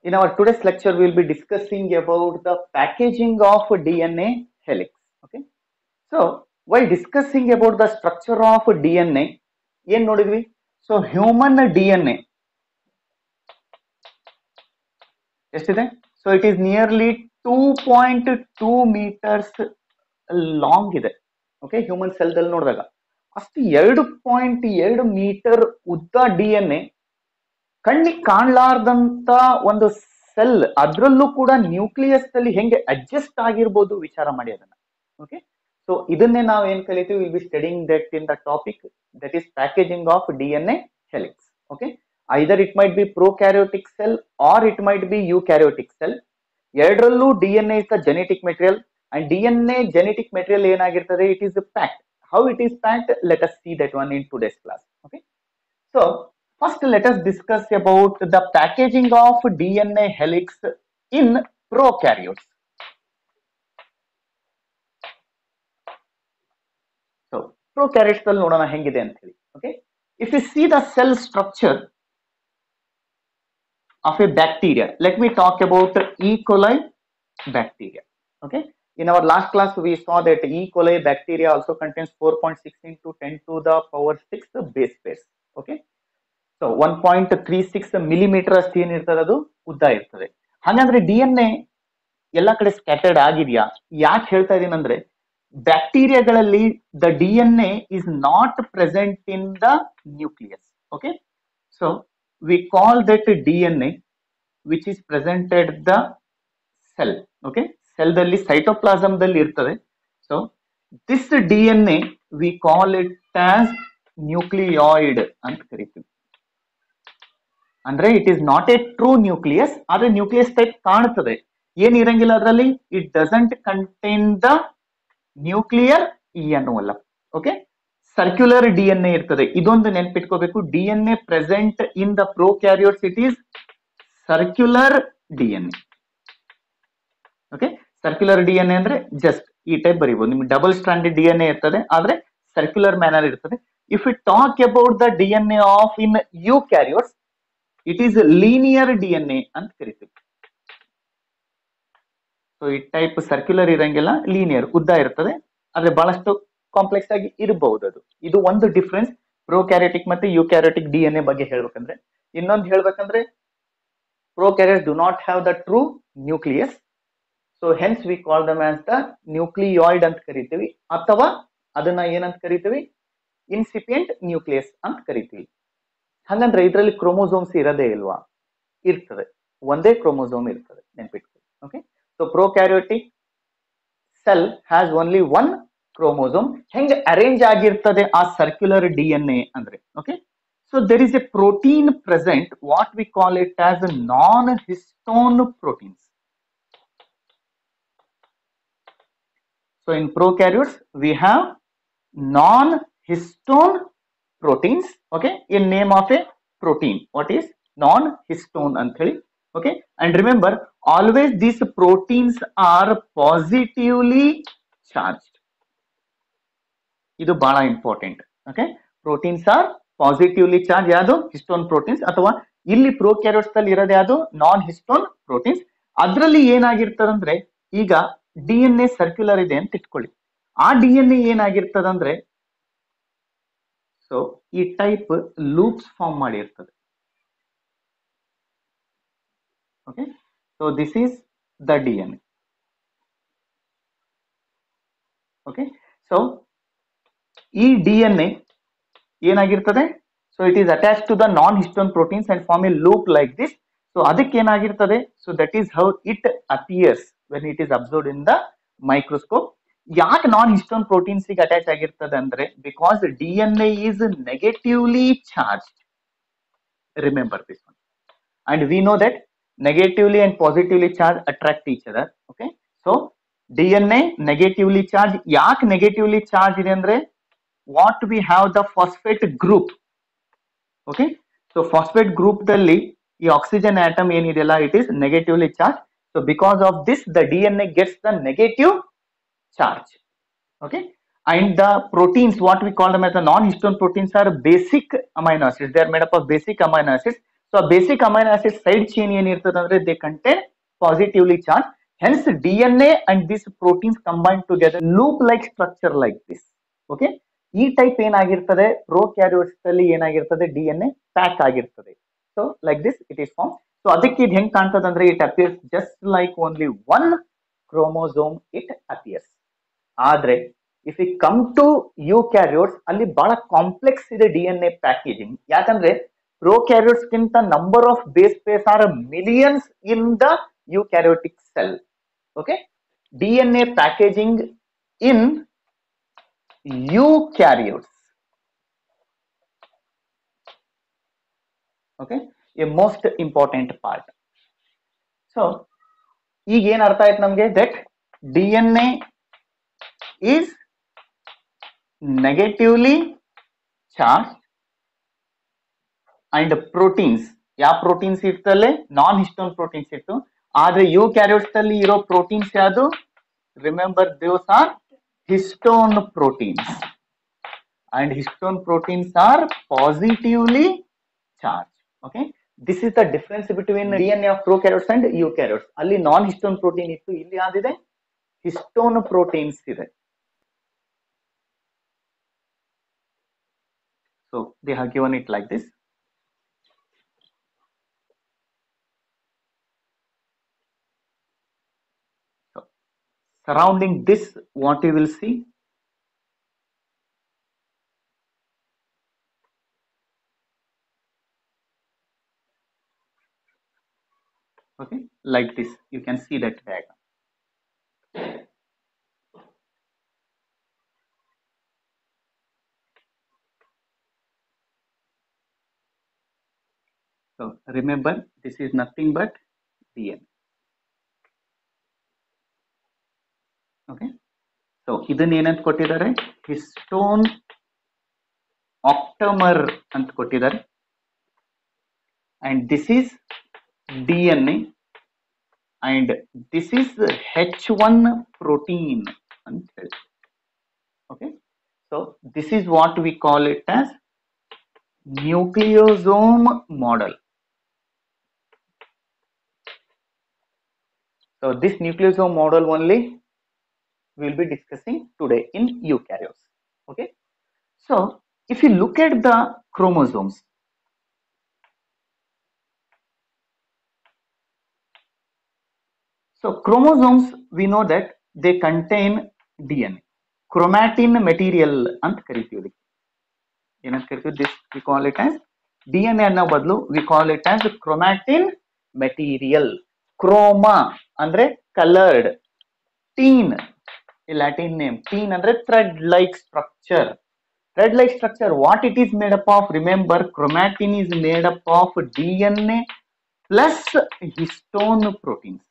In our today's lecture, we'll be discussing about the packaging of DNA helix. Okay. So, while discussing about the structure of DNA, ಏನ್ ನೋಡಿದ್ವಿ so human D N A ಎಷ್ಟಿದೆ so it is nearly two point two meters long ಇದೆ okay human ಸೆಲ್ದಲ್ಲಿ ನೋಡಿದಾಗ ಅಷ್ಟು ಎರಡು point ಎರಡು metre ಉದ್ದ ಡಿ ಎನ್ ಎ ಕಣ್ಣಿಗೆ ಕಾಣ್ಲಾರ್ದಂತ ಒಂದು ಸೆಲ್ ಅದ್ರಲ್ಲೂ ಕೂಡ ನ್ಯೂಕ್ಲಿಯಸ್ ಅಲ್ಲಿ ಹೆಂಗೆ ಅಡ್ಜಸ್ಟ್ ಆಗಿರ್ಬೋದು ವಿಚಾರ ಮಾಡಿ ಅದನ್ನ ಓಕೆ ಸೊ ಇದನ್ನೇ ನಾವು ಏನ್ ಕಲಿತೀವಿ will be studying that in the topic that is packaging of D N A helix okay either it might be prokaryotic cell or it might be eukaryotic cell ಎರಡರಲ್ಲೂ D N A is the genetic material and D N A genetic material ಏನಾಗಿರ್ತದೆ it is packed how it is packed let us see that one in today's class okay so first let us discuss about the packaging of D N A helix in prokaryotes so prokaryotes ಅಲ್ಲಿ ನೋಡೋಣ ಹೆಂಗಿದೆ ಅಂತ ಹೇಳಿ okay if you see the cell structure of a bacteria let me talk about E coli bacteria okay in our last class we saw that e coli bacteria also contains 4.16 to 10 to the power 6 base pairs okay so one point three six millimeter ಅಷ್ಟು ಏನಿರ್ತದೆ ಅದು ಉದ್ದ ಇರ್ತದೆ ಹಾಗಂದ್ರೆ D N A ಎಲ್ಲ ಕಡೆ scattered ಆಗಿದೆಯಾ ಯಾಕೆ ಹೇಳ್ತಾ ಇದೀನಿ ಅಂದ್ರೆ ಬ್ಯಾಕ್ಟೀರಿಯಾಗಳಲ್ಲಿ the D N A is not present in the nucleus okay so we call that D N A which is presented the cell okay ಸೆಲ್ದಲ್ಲಿ ಸೈಟೋಪ್ಲಾಸಮ್ದಲ್ಲಿ ಇರ್ತದೆ so this D N A we call it as nucleoid ಅಂತ ಕರಿತೀವಿ ಅಂದ್ರೆ it is not a true nucleus ಆದ್ರೆ nucleus type ಕಾಣ್ತದೆ ಏನ್ ಇರಂಗಿಲ್ಲ ಅದರಲ್ಲಿ it doesn't contain the nuclear ಇ ಅನ್ನುವಲ್ಲ okay circular D N A ಇರ್ತದೆ ಇದೊಂದು ನೆನ್ಪಿಟ್ಕೋಬೇಕು D N A present in the prokaryotes it is circular D N A okay circular D N A ಅಂದ್ರೆ ಜಸ್ಟ್ ಈ ಟೈಪ್ ಬರೀಬಹುದು ನಿಮ್ಗೆ double standard D N A ಇರ್ತದೆ ಆದ್ರೆ ಸರ್ಕ್ಯುಲರ್ ಮ್ಯಾನರ್ ಇರ್ತದೆ if you talk about the D N A of in eukaryotes it is linear D N A ಅಂತ ಕರಿತೀವಿ so ಈ ಟೈಪ್ ಸರ್ಕ್ಯುಲರ್ ಇರಂಗಿಲ್ಲ ಲೀನಿಯರ್ ಉದ್ದ ಇರ್ತದೆ ಆದ್ರೆ ಬಹಳಷ್ಟು ಕಾಂಪ್ಲೆಕ್ಸ್ ಆಗಿ ಇರಬಹುದು ಅದು ಇದು ಒಂದು ಡಿಫ್ರೆನ್ಸ್ ಪ್ರೋಕ್ಯಾರಿಯೋಟಿಕ್ ಮತ್ತೆ ಯುಕ್ಯಾರಿಯೋಟಿಕ್ ಡಿ ಎನ್ ಎ ಬಗ್ಗೆ ಹೇಳ್ಬೇಕಂದ್ರೆ ಇನ್ನೊಂದು ಹೇಳ್ಬೇಕಂದ್ರೆ prokaryote do not have the true nucleus so hence we call them as the nucleoid ಅಂತ ಕರಿತೀವಿ ಅಥವಾ ಅದನ್ನ ಏನಂತ ಕರಿತೀವಿ ಇನ್ಸಿಪಿಯಂಟ್ ನ್ಯೂಕ್ಲಿಯಸ್ ಅಂತ ಕರಿತೀವಿ ಹಂಗಂದ್ರೆ ಇದರಲ್ಲಿ ಕ್ರೋಮೋಸೋಮ್ಸ್ ಇರೋದೇ ಇಲ್ವಾ ಇರ್ತದೆ ಒಂದೇ ಕ್ರೋಮೋಸೋಮ್ ಇರ್ತದೆ ನೆನ್ಪಿಟ್ಕೊಳ್ಳಿ okay so prokaryotic cell has only one chromosome ಹೆಂಗೆ ಅರೇಂಜ್ ಆಗಿರ್ತದೆ ಆ ಸರ್ಕ್ಯುಲರ್ ಡಿ ಎನ್ ಎ ಅಂದ್ರೆ okay so there is a protein present what we call it as non histone proteins So in prokaryotes, we have non-histone proteins, okay, in name of a protein. What is non-histone anthali? Okay, and remember, always these proteins are positively charged. ಇದು ಬಹಳ important okay proteins are positively charge ಯಾವುದು histone proteins ಅಥವಾ ಇಲ್ಲಿ ಪ್ರೋಕ್ಯಾರಿಯೋಟ್ಸ್ ಅಲ್ಲಿ ಇರೋದು ಯಾವುದು ನಾನ್ histone proteins ಅದರಲ್ಲಿ ಏನಾಗಿರ್ತದಂದ್ರೆ ಈಗ ಡಿ ಎನ್ ಎ ಸರ್ಕ್ಯುಲರ್ ಇದೆ ಅಂತ ಇಟ್ಕೊಳ್ಳಿ ಆ ಡಿ ಎನ್ ಎ ಏನಾಗಿರ್ತದಂದ್ರೆ ಸೊ ಈ ಟೈಪ್ ಲೂಪ್ಸ್ ಫಾರ್ಮ್ ಮಾಡಿರ್ತದೆ okay so this is the D N A okay so ಈ ಡಿ ಎನ್ ಎ ಏನಾಗಿರ್ತದೆ so it is attach to the non histone proteins and form a loop like this so ಅದಕ್ಕೆ ಏನಾಗಿರ್ತದೆ so that is how it appears when it is observed in the microscope ಯಾಕೆ non histone proteins ಗೆ attach ಆಗಿರ್ತದೆ ಅಂದ್ರೆ because D N A is negatively charge remember this one and we know that negatively and positively charge attract each other okay so D N A negatively charge ಯಾಕೆ negatively charge ಇದೆ ಅಂದ್ರೆ what we have the phosphate group okay so phosphate group ದಲ್ಲಿ ಈ oxygen atom ಏನಿದೆಯಲ್ಲ it is negatively charge So because of this, the DNA gets the negative charge. Okay. And the proteins, what we call them as the non-histone proteins are basic amino acids. They are made up of basic amino acids. So basic amino acid side chain ಏನಿರ್ತದೆ ಅಂದ್ರೆ they contain positively charge hence D N A and this proteins combine together loop like structure like this okay ಈ type ಏನಾಗಿರ್ತದೆ prokaryotes ಅಲ್ಲಿ ಏನಾಗಿರ್ತದೆ D N A pack ಆಗಿರ್ತದೆ so like this it is form so ಅದಕ್ಕೆ ಇದು ಹೆಂಗ್ ಕಾಣ್ತದೆ ಅಂದ್ರೆ it appears just like only one chromosome it appears ಆದ್ರೆ if we come to you eukaryotes ಅಲ್ಲಿ ಬಹಳ ಕಾಂಪ್ಲೆಕ್ಸ್ ಇದೆ ಡಿ ಎನ್ ಎ ಪ್ಯಾಕೇಜಿಂಗ್ ಯಾಕಂದ್ರೆ ಪ್ರೋ ಕ್ಯಾರಿಯೋಟ್ಸ್ ಗಿಂತ number of base pairs are millions in the eukaryotic cell okay D N A packaging in eukaryotes okay a most important part so ಈಗ ಏನ್ ಅರ್ಥ ಆಯ್ತು ನಮ್ಗೆ that D N A is negatively charge and proteins ಯಾವ proteins ಇರ್ತಲ್ಲೇ non histone proteins ಇತ್ತು ಆದ್ರೆ eukaryotes ಅಲ್ಲಿ ಇರೋ ಪ್ರೋಟೀನ್ಸ್ ಯಾವುದು remember they've are histone proteins and histone proteins are positively charged okay this is the difference between dna of prokaryotes and eukaryotes ಅಲ್ಲಿ ನಾನ್ histone protein ಇತ್ತು ಇಲ್ಲಿ ಯಾವ್ದಿದೆ ಹಿಸ್ಟೋನ್ ಪ್ರೋಟೀನ್ಸ್ ಇದೆ so they have given it like this so surrounding this what you will see okay like this you can see that diagram so remember this is nothing but dna okay so ಇದನ್ನ ಏನಂತ ಕೊಟ್ಟಿದ್ದಾರೆ histone octamer ಅಂತ ಕೊಟ್ಟಿದ್ದಾರೆ and this is D N A and this is H one protein ಅಂತ ಹೇಳಿ okay so this is what we call it as nucleosome model So this nucleosome model only we will be discussing today in eukaryotes. Okay. So if you look at the chromosomes, so chromosomes we know that they contain DNA. Chromatin material ಅಂತ ಕರಿತೀವಿ ಇದಕ್ಕೆ. ಏನಂತ ಕರಿತೀವಿ this we call it as D N A ಅನ್ನೋ ಬದಲು we call it as chromatin material chroma ಅಂದ್ರೆ coloured teen Latin name teen ಅಂದ್ರೆ thread like structure thread like structure what it is made up of remember chromatin is made up of D N A plus histone proteins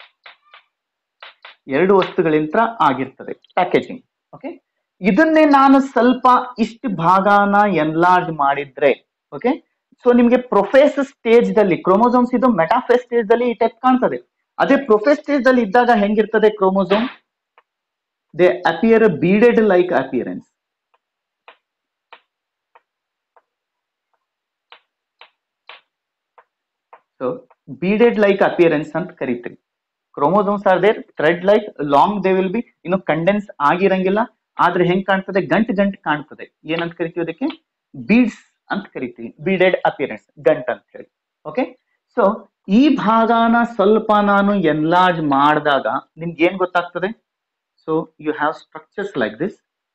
ಎರಡು ವಸ್ತುಗಳಿಂದ ಆಗಿರ್ತದೆ packaging okay ಇದನ್ನೇ ನಾನು ಸ್ವಲ್ಪ ಇಷ್ಟು ಭಾಗನ enlarge ಮಾಡಿದ್ರೆ ಓಕೆ ಸೊ ನಿಮ್ಗೆ ಪ್ರೊಫೇಸ್ ಸ್ಟೇಜ್ ದಲ್ಲಿ ಕ್ರೋಮೋಸೋಮ್ಸ್ ಇದು ಮೆಟಾಫೇಸ್ ಸ್ಟೇಜ್ ದಲ್ಲಿ ಈ ಟೈಪ್ ಕಾಣ್ತದೆ ಅದೇ ಪ್ರೊಫೇಸ್ ಸ್ಟೇಜ್ ದಲ್ಲಿ ಇದ್ದಾಗ ಹೆಂಗಿರ್ತದೆ chromosome they appear beaded like appearance so beaded like appearance ಅಂತ ಕರಿತೀವಿ chromosomes are there thread like long they will be ಇನ್ನು ಕಂಡೆನ್ಸ್ ಆಗಿರಂಗಿಲ್ಲ ಆದ್ರೆ ಹೆಂಗ್ ಕಾಣ್ತದೆ ಗಂಟ್ ಗಂಟ್ ಕಾಣ್ತದೆ ಏನಂತ ಕರಿತೀವಿ ಅದಕ್ಕೆ ಬೀಡ್ಸ್ ಅಂತ ಕರಿತೀವಿ ಬೀಡೆಡ್ ಅಪಿಯರೆನ್ಸ್ ಗಂಟ್ ಅಂತ ಹೇಳಿ ಓಕೆ ಸೊ ಈ ಭಾಗನ ಸ್ವಲ್ಪ ನಾನು ಎನ್ಲಾರ್ಜ್ ಮಾಡಿದಾಗ ನಿಮ್ಗೆ ಏನ್ ಗೊತ್ತಾಗ್ತದೆ so you have structures like this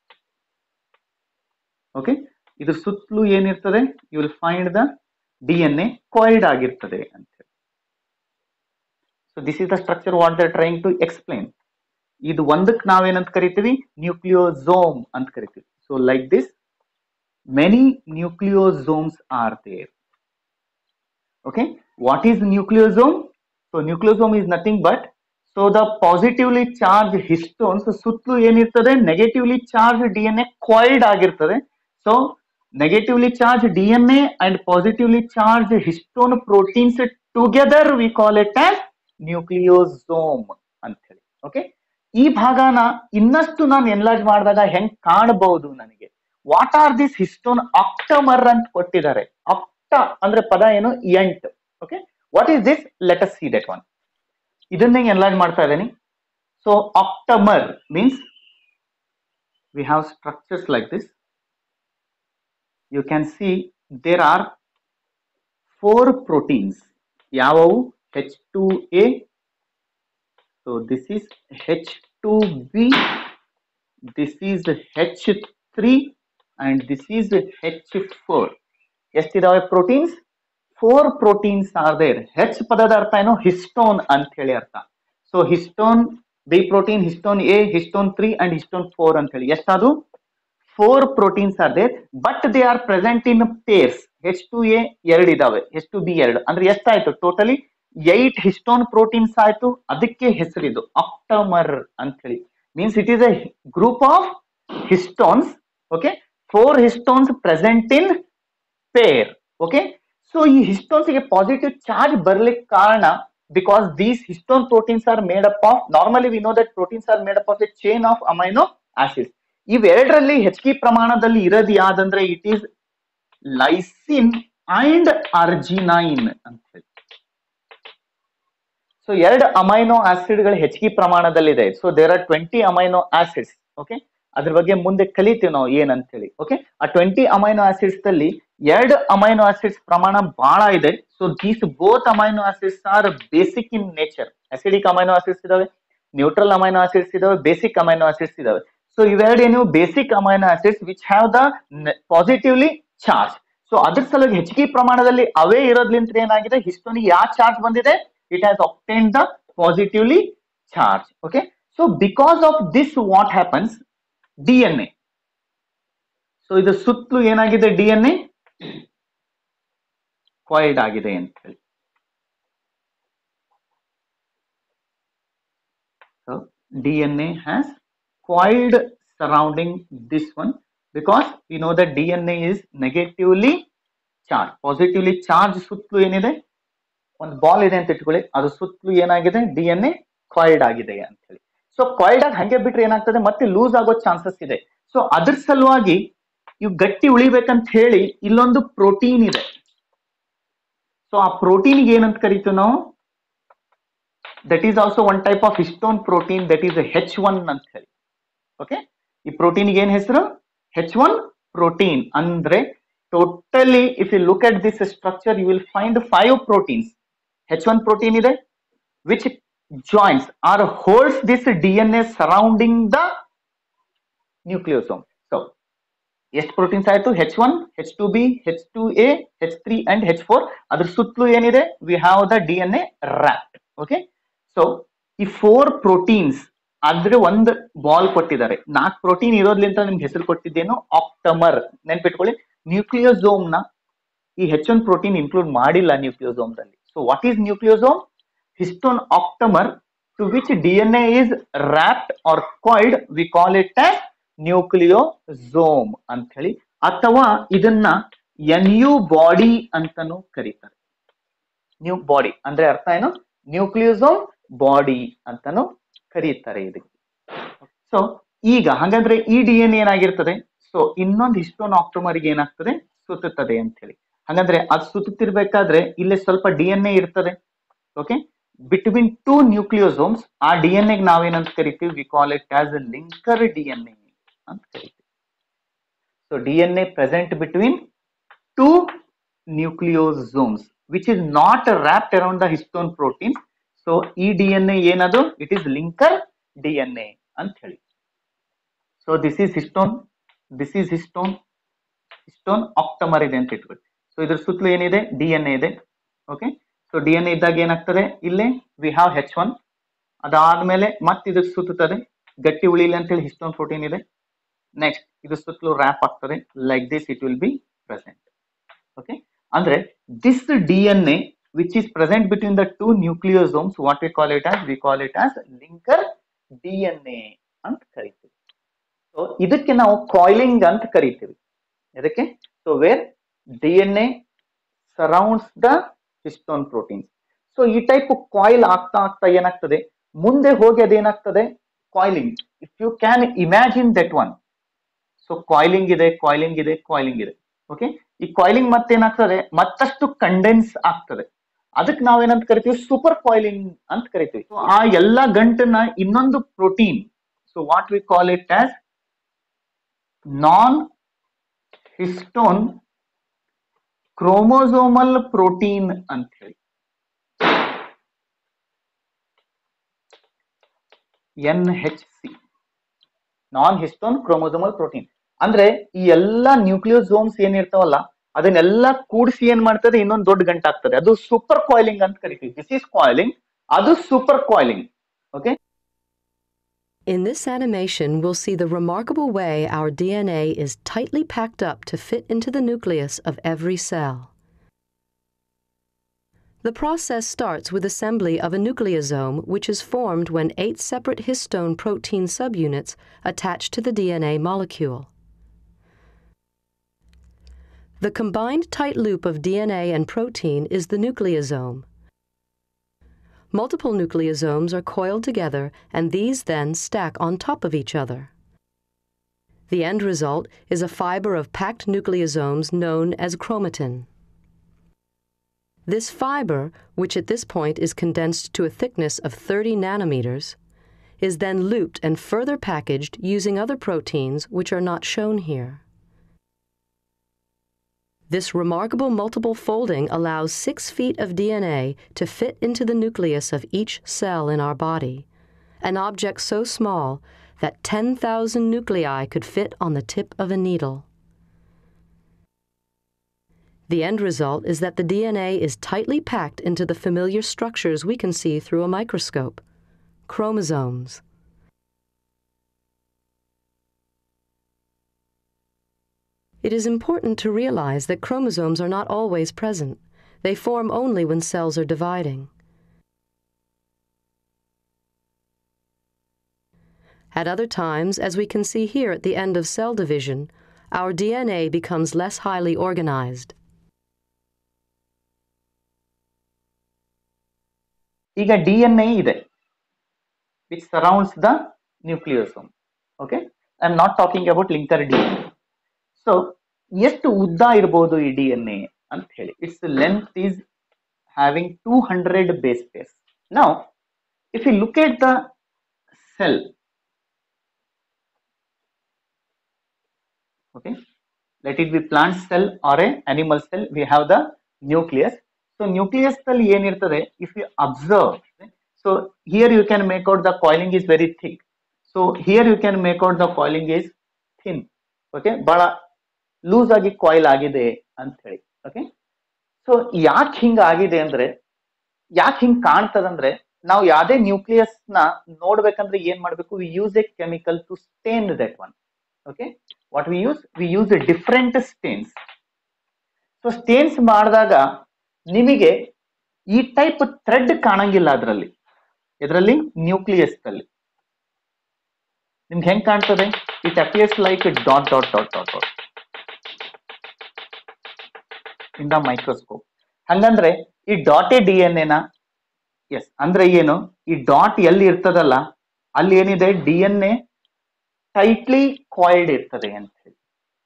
okay ಇದ್ರ ಸುತ್ತಲೂ ಏನಿರ್ತದೆ you will find the D N A coiled ಆಗಿರ್ತದೆ ಅಂತ ಹೇಳಿ so this is the structure what they're trying to explain ಇದು ಒಂದಕ್ಕೆ ನಾವೇನಂತ ಕರಿತೀವಿ ನ್ಯೂಕ್ಲಿಯೋಸೋಮ್ ಅಂತ ಕರಿತೀವಿ so like this many nucleosomes are there okay what is nucleosome so nucleosome is nothing but so the positively charged histones ಸುತ್ತಲೂ ಏನಿರ್ತದೆ negatively charge D N A coiled ಆಗಿರ್ತದೆ so negatively charge D N A and positively charge histone proteins together we call it as nucleosome ಅಂತ ಹೇಳಿ okay ಈ ಭಾಗನ ಇನ್ನಷ್ಟು ನಾನು enlarge ಮಾಡಿದಾಗ ಹೆಂಗ್ ಕಾಣಬಹುದು ನನಗೆ what are this histone octamer ಅಂತ ಕೊಟ್ಟಿದ್ದಾರೆ ಅಂದ್ರೆ ಪದ ಏನು ಎಂಟ್ okay what is this let us see that one ಇದನ್ನೇ ಎನ್ಲಾರ್ಜ್ ಮಾಡ್ತಾ ಇದ್ದೀನಿ so octamer means we have structures like this you can see there are four proteins ಯಾವುವು H two A so this is H two B this is H three and this is H four ಎಷ್ಟಿದಾವೆ proteins four proteins are there H ಪದದ ಅರ್ಥ ಏನು histone ಅಂತ ಹೇಳಿ ಅರ್ಥ ಸೊ histone B protein histone A histone three and histone four ಅಂತ ಹೇಳಿ ಎಷ್ಟಾದು four proteins are there but they are present in pairs H two A ಎರಡು ಇದಾವೆ ಹೆಚ್ ಟು ಬಿ ಎರಡು ಅಂದ್ರೆ ಎಷ್ಟಾಯ್ತು ಟೋಟಲಿ ಏಟ್ ಹಿಸ್ಟೋನ್ ಪ್ರೋಟೀನ್ಸ್ ಆಯ್ತು ಅದಕ್ಕೆ ಹೆಸರಿದು ಆಕ್ಟಮರ್ ಅಂತ ಹೇಳಿ means it is a group of histones okay four histones present in pair okay so ಈ ಹಿಸ್ಟೋನ್ಸ್ ಗೆ ಪಾಸಿಟಿವ್ ಚಾರ್ಜ್ ಬರ್ಲಿಕ್ಕೆ ಕಾರಣ because these histone proteins are made up of normally we know that proteins are made up of a chain of amino acids ಇವೆರಡರಲ್ಲಿ ಹೆಚ್ಚಿಗೆ ಪ್ರಮಾಣದಲ್ಲಿ ಇರೋದು ಯಾವ್ದಂದ್ರೆ it is lysine and arginine ಅಂತ ಹೇಳಿ ಸೊ ಎರಡು ಅಮೈನೋ ಆಸಿಡ್ಗಳು ಹೆಚ್ಚಿಗೆ ಪ್ರಮಾಣದಲ್ಲಿದೆ so there are twenty amino acids okay ಅದ್ರ ಬಗ್ಗೆ ಮುಂದೆ ಕಲಿತೀವಿ ನಾವು ಏನಂತ ಹೇಳಿ ಓಕೆ ಆ ಟ್ವೆಂಟಿ ಅಮೈನೋ ಆಸಿಡ್ಸ್ ದಲ್ಲಿ ಎರಡು ಅಮೈನೋ ಆಸಿಡ್ಸ್ ಪ್ರಮಾಣ ಬಹಳ ಇದೆ so these both amino acids are basic in nature acidic amino acids ಇದಾವೆ ನ್ಯೂಟ್ರಲ್ ಅಮೈನೋ ಆಸಿಡ್ಸ್ ಇದಾವೆ ಬೇಸಿಕ್ ಅಮೈನೋ ಆಸಿಡ್ಸ್ ಇದಾವೆ ಸೊ ಇವೆರಡು ಏನು basic amino acids which have the positively charge so ಅದ್ರ ಸಲುವಾಗಿ ಹೆಚ್ಚಿಗೆ ಪ್ರಮಾಣದಲ್ಲಿ ಅವೇ ಇರೋದ್ಲಿಂತ ಏನಾಗಿದೆ ಹಿಸ್ಟೋನಿಗೆ ಯಾವ ಚಾರ್ಜ್ ಬಂದಿದೆ it has obtained the positively charge okay so because of this what happens D N A so ಇದು ಸುತ್ತಲೂ ಏನಾಗಿದೆ ಡಿ ಎನ್ ಎ ಕಾಯ್ಡ್ ಆಗಿದೆ ಅಂತ ಹೇಳಿ so D N A has coiled surrounding this one because we know that DNA is negatively charged. Positively charged ಸುತ್ತಲೂ ಏನಿದೆ ಒಂದು ball ಇದೆ ಅಂತ ಇಟ್ಕೊಳ್ಳಿ ಅದು ಸುತ್ತಲೂ ಏನಾಗಿದೆ ಡಿ ಎನ್ ಎ ಕಾಯ್ಡ್ ಆಗಿದೆ ಅಂತ ಹೇಳಿ ಸೊ ಕಾಯ್ಡ್ ಆಗಿ ಹಂಗೆ ಬಿಟ್ರೆ ಏನಾಗ್ತದೆ ಮತ್ತೆ ಲೂಸ್ ಆಗೋ ಚಾನ್ಸಸ್ ಇದೆ ಸೊ ಅದ್ರ ಸಲುವಾಗಿ ಇವು ಗಟ್ಟಿ ಉಳಿಬೇಕಂತ ಹೇಳಿ ಇಲ್ಲೊಂದು ಪ್ರೋಟೀನ್ ಇದೆ ಸೊ ಆ ಪ್ರೋಟೀನ್ಗೆ ಏನಂತ ಕರಿತೀವಿ ನಾವು that is also one type of histone protein that is H one ಅಂತ ಹೇಳಿ ಓಕೆ ಈ ಪ್ರೋಟೀನ್ಗೆ ಏನ್ ಹೆಸರು ಹೆಚ್ ಒನ್ ಪ್ರೋಟೀನ್ ಅಂದ್ರೆ totally if you look at this structure you will find five proteins H one protein ಇದೆ which joints are holds this D N A surrounding the nucleosome so ಎಷ್ಟು proteins ಆಯ್ತು H one H two B H two A H three and H four ಅದ್ರ ಸುತ್ತಲೂ ಏನಿದೆ we have the D N A wrap okay so ಈ four proteins ಆದ್ರೆ ಒಂದು ball ಕೊಟ್ಟಿದ್ದಾರೆ ನಾಲ್ಕು ಪ್ರೋಟೀನ್ ಇರೋದ್ಲಿಂತ ನಿಮ್ಗೆ ಹೆಸರು ಕೊಟ್ಟಿದ್ದೇನು ಆಕ್ಟಮರ್ ನೆನ್ಪಿಟ್ಕೊಳ್ಳಿ ನ್ಯೂಕ್ಲಿಯೋಸೋಮ್ ನ ಈ ಹೆಚ್ ಒನ್ ಪ್ರೋಟೀನ್ ಇನ್ಕ್ಲೂಡ್ ಮಾಡಿಲ್ಲ ನ್ಯೂಕ್ಲಿಯೋಸೋಮ್ ದಲ್ಲಿ so what is nucleosome histone octamer to which D N A is wrapped or coiled we call it as nucleosome ಅಂತ ಹೇಳಿ ಅಥವಾ ಇದನ್ನ ಎನ್ ಯು ಬಾಡಿ ಅಂತಾನು ಕರೀತಾರೆ ನ್ಯೂ ಬಾಡಿ ಅಂದ್ರೆ ಅರ್ಥ ಏನು ನ್ಯೂಕ್ಲಿಯೋಸೋಮ್ ಬಾಡಿ ಅಂತಾನು ಕರೀತಾರೆ ಇದಕ್ಕೆ ಸೊ ಈಗ ಹಾಗಾದ್ರೆ ಈ ಡಿ ಎನ್ ಏನಾಗಿರ್ತದೆ ಸೊ ಇನ್ನೊಂದು ಹಿಸ್ಟೋನ್ ಆಕ್ಟೋಮರ್ಗೆ ಏನಾಗ್ತದೆ ಸುತ್ತುತ್ತದೆ ಅಂತ ಹೇಳಿ ಹಾಗಂದ್ರೆ ಅದು ಸುತ್ತುತ್ತಿರ್ಬೇಕಾದ್ರೆ ಇಲ್ಲೇ ಸ್ವಲ್ಪ ಡಿ ಎನ್ ಎ ಇರ್ತದೆ ಓಕೆ ಬಿಟ್ವೀನ್ ಟೂ ನ್ಯೂಕ್ಲಿಯೋಸೋಮ್ಸ್ ಆ ಡಿ ಎನ್ ಎಗ್ ನಾವೇನಂತ ಕರಿತೀವಿ we call it as a linker D N A ಅಂತ ಕರಿತೀವಿ so D N A present between two nucleosomes which is not wrapped around the histone protein so ಈ D N A ಏನದು it is linker D N A ಅಂತ ಹೇಳಿ so this is histone this is histone histone octamer ಇದೆ ಅಂತ ಇಟ್ಕೊಳ್ಳಿ so ಇದ್ರ ಸುತ್ತಲೂ ಏನಿದೆ ಡಿ ಎನ್ ಎ ಇದೆ okay so D N A ಇದ್ದಾಗ ಏನಾಗ್ತದೆ ಇಲ್ಲಿ ವಿ ಹ್ಯಾವ್ ಹೆಚ್ ಒನ್ ಅದಾದ್ಮೇಲೆ ಮತ್ತೆ ಇದಕ್ಕೆ ಸುತ್ತುತ್ತದೆ ಗಟ್ಟಿ ಉಳಿಲಿ ಅಂತ ಹೇಳಿ ಹಿಸ್ಟೋನ್ ಪ್ರೋಟೀನ್ ಇದೆ ನೆಕ್ಸ್ಟ್ ಇದು ಸುತ್ತಲೂ ರ್ಯಾಪ್ ಆಗ್ತದೆ like this it will be present okay ಅಂದ್ರೆ this D N A which is present between the two nucleosomes what we call it as we call it as linker D N A ಅಂತ ಕರಿತೀವಿ so ಇದಕ್ಕೆ ನಾವು coiling ಅಂತ ಕರಿತೀವಿ ಇದಕ್ಕೆ so where D N A surrounds the histone proteins so ಈ type coil ಆಗ್ತಾ ಆಗ್ತಾ ಏನಾಗ್ತದೆ ಮುಂದೆ ಹೋಗಿ ಅದೇನಾಗ್ತದೆ coiling if you can imagine that one so coiling ಇದೆ ಕಾಯಿಲಿಂಗ್ ಇದೆ ಕಾಯಿಲಿಂಗ್ ಇದೆ ಓಕೆ ಈ ಕಾಯಿಲಿಂಗ್ ಮತ್ತೇನಾಗ್ತದೆ ಮತ್ತಷ್ಟು ಕಂಡೆನ್ಸ್ ಆಗ್ತದೆ ಅದಕ್ಕೆ ನಾವೇನಂತ ಕರಿತೀವಿ ಸೂಪರ್ ಕಾಯಿಲಿಂಗ್ ಅಂತ ಕರಿತೀವಿ So, ಆ ಎಲ್ಲ ಗಂಟನ್ನ ಇನ್ನೊಂದು protein so what we call it as non histone chromosomal protein ಅಂತ ಹೇಳಿ N H C non histone chromosomal protein ಅಂದ್ರೆ ಈ ಎಲ್ಲಾ ನ್ಯೂಕ್ಲಿಯೋಸೋಮ್ಸ್ ಏನಿರ್ತಾವಲ್ಲ ಅದನ್ನೆಲ್ಲ ಕೂಡಿಸಿ ಏನ್ ಮಾಡ್ತದೆ ಇನ್ನೊಂದು ದೊಡ್ಡ ಗಂಟೆ ಆಗ್ತದೆ ಅದು ಸೂಪರ್ ಕಾಯಿಲಿಂಗ್ ಅಂತ ಕರಿತೀವಿ ದಿಸ್ ಇಸ್ ಕಾಯಿಲಿಂಗ್ ಅದು super coiling okay In this animation, we'll see the remarkable way our DNA is tightly packed up to fit into the nucleus of every cell. The process starts with assembly of a nucleosome, which is formed when eight separate histone protein subunits attach to the DNA molecule. The combined tight loop of DNA and protein is the nucleosome. Multiple nucleosomes are coiled together, and these then stack on top of each other. The end result is a fiber of packed nucleosomes known as chromatin. This fiber, which at this point is condensed to a thickness of 30 nanometers, is then looped and further packaged using other proteins which are not shown here. This remarkable multiple folding allows six feet of DNA to fit into the nucleus of each cell in our body, an object so small that 10,000 nuclei could fit on the tip of a needle. The end result is that the DNA is tightly packed into the familiar structures we can see through a microscope chromosomes. It is important to realize that chromosomes are not always present. They form only when cells are dividing. At other times, as we can see here at the end of cell division, our DNA becomes less highly organized. ಈಗ D N A ಇದೆ which surrounds the nucleosome okay I am not talking about linker D N A so ಎಷ್ಟು ಉದ್ದ ಇರಬಹುದು ಈ D N A ಅಂತ ಹೇಳಿ its length is having two hundred base pairs ನಾವು if you look at the cell okay let it be plant cell or a animal cell we have the nucleus so nucleus ದಲ್ಲಿ ಏನಿರ್ತದೆ if you observe so here you can make out the coiling is very thick so here you can make out the coiling is thin okay ಬಹಳ loose ಆಗಿ coil ಆಗಿದೆ ಅಂತ ಹೇಳಿ okay so ಯಾಕೆ ಹಿಂಗ ಆಗಿದೆ ಅಂದ್ರೆ ಯಾಕೆ ಹಿಂಗ್ ಕಾಣ್ತದಂದ್ರೆ ನಾವು ಯಾವ್ದೇ ನ್ಯೂಕ್ಲಿಯಸ್ ನ ನೋಡ್ಬೇಕಂದ್ರೆ ಏನ್ ಮಾಡ್ಬೇಕು we use a chemical to stain that one okay what we use we use different stains so stains ಮಾಡಿದಾಗ ನಿಮಗೆ ಈ ಟೈಪ್ ಥ್ರೆಡ್ ಕಾಣಂಗಿಲ್ಲ ಅದರಲ್ಲಿ ಇದರಲ್ಲಿ ನ್ಯೂಕ್ಲಿಯಸ್ ಅಲ್ಲಿ ನಿಮ್ಗೆ ಹೆಂಗ್ ಕಾಣ್ತದೆ it appears like dot dot dot dot dot in the microscope ಹಂಗಂದ್ರೆ ಈ ಡಾಟೆ ಡಿ ಎನ್ ಎನ ಎಸ್ ಅಂದ್ರೆ ಏನು ಈ ಡಾಟ್ ಎಲ್ಲಿ ಇರ್ತದಲ್ಲ ಅಲ್ಲಿ ಏನಿದೆ D N A tightly coiled ಇರ್ತದೆ ಅಂತ ಹೇಳಿ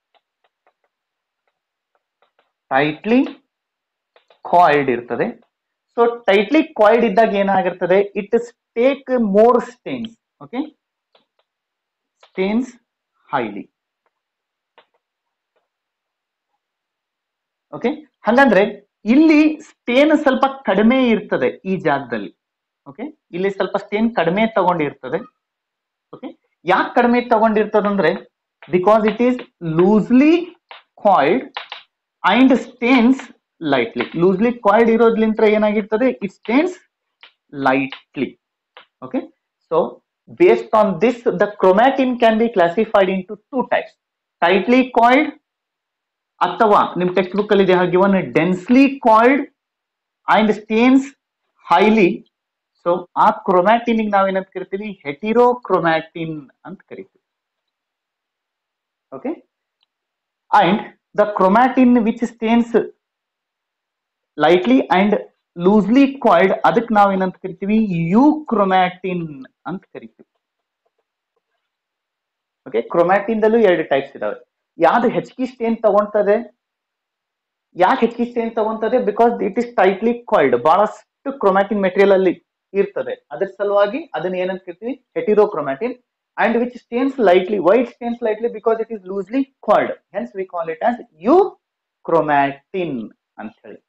ಟೈಟ್ಲಿ ಕಾಯಿಲ್ಡ್ ಇರ್ತದೆ ಸೊ ಟೈಟ್ಲಿ ಕಾಯಿಲ್ಡ್ ಇದ್ದಾಗ ಏನಾಗಿರ್ತದೆ it take more stains okay stains highly okay ಹಂಗಂದ್ರೆ ಇಲ್ಲಿ ಸ್ಟೇನ್ ಸ್ವಲ್ಪ ಕಡಿಮೆ ಇರ್ತದೆ ಈ ಜಾಗದಲ್ಲಿ ಓಕೆ ಇಲ್ಲಿ ಸ್ವಲ್ಪ ಸ್ಟೇನ್ ಕಡಿಮೆ ತಗೊಂಡಿರ್ತದೆ ಓಕೆ ಯಾಕೆ ಕಡಿಮೆ ತಗೊಂಡಿರ್ತದಂದ್ರೆ because it is loosely coiled and stains lightly loosely coiled ಇರೋದ್ಲಿಂತ ಏನಾಗಿರ್ತದೆ it stains lightly okay so based on this the chromatin can be classified into two types tightly coiled ಅಥವಾ ನಿಮ್ textbook ಅಲ್ಲಿ ಇದೆ given densely coiled and stains highly so ಆ chromatin ನಾವೇನಂತ ಕರಿತೀವಿ heterochromatin ಅಂತ ಕರಿತೀವಿ okay and the chromatin which stains lightly and loosely coiled ಅದಕ್ಕೆ ನಾವೇನಂತ ಕರಿತೀವಿ ಯು ಕ್ರೊಮ್ಯಾಟಿನ್ ಅಂತ ಕರಿತೀವಿ ಓಕೆ ಕ್ರೊಮ್ಯಾಟಿನ್ ದಲ್ಲೂ ಎರಡು ಟೈಪ್ಸ್ ಇದಾವೆ ಯಾವ್ದು ಹೆಚ್ಚಿಗೆ ಸ್ಟೇನ್ ತಗೊಂತದೆ ಯಾಕೆ ಹೆಚ್ಚಿಗೆ ಸ್ಟೇನ್ ತಗೊಂತದೆ because it is tightly coiled ಬಹಳಷ್ಟು ಕ್ರೊಮ್ಯಾಟಿನ್ ಮೆಟೀರಿಯಲ್ ಅಲ್ಲಿ ಇರ್ತದೆ ಅದ್ರ ಸಲುವಾಗಿ ಅದನ್ನ ಏನಂತ ಕರಿತೀವಿ heterochromatin and which stains lightly white stains lightly because it is loosely coiled hence we call it as euchromatin ಅಂತ ಹೇಳಿ